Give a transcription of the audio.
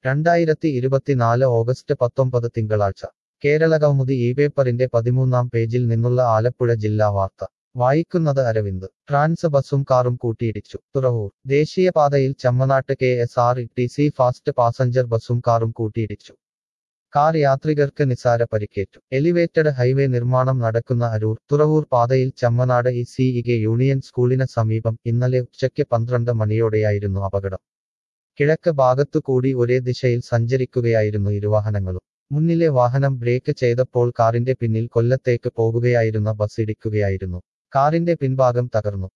രണ്ടായിരത്തി ഇരുപത്തിനാല് ഓഗസ്റ്റ് പത്തൊമ്പത് തിങ്കളാഴ്ച കേരളകൗമുദി ഈ പേപ്പറിന്റെ പതിമൂന്നാം പേജിൽ നിന്നുള്ള ആലപ്പുഴ ജില്ലാ വാർത്ത വായിക്കുന്നത് അരവിന്ദ് ട്രാൻസ് ബസും കാറും കൂട്ടിയിടിച്ചു തുറവൂർ ദേശീയപാതയിൽ ചമ്മനാട്ട് K S R T C fast passenger ബസും കാറും കൂട്ടിയിടിച്ചു കാർ യാത്രികർക്ക് നിസാര പരിക്കേറ്റു എലിവേറ്റഡ് ഹൈവേ നിർമ്മാണം നടക്കുന്ന അരൂർ തുറവൂർ പാതയിൽ Chammanad E C E K union സ്കൂളിന് സമീപം ഇന്നലെ ഉച്ചയ്ക്ക് പന്ത്രണ്ട് മണിയോടെയായിരുന്നു അപകടം കിഴക്ക് ഭാഗത്തു കൂടി ഒരേ ദിശയിൽ സഞ്ചരിക്കുകയായിരുന്നു ഇരുവാഹനങ്ങളും മുന്നിലെ വാഹനം ബ്രേക്ക് ചെയ്തപ്പോൾ കാറിന്റെ പിന്നിൽ കൊല്ലത്തേക്ക് പോകുകയായിരുന്ന ബസ് ഇടിക്കുകയായിരുന്നു കാറിന്റെ പിൻഭാഗം തകർന്നു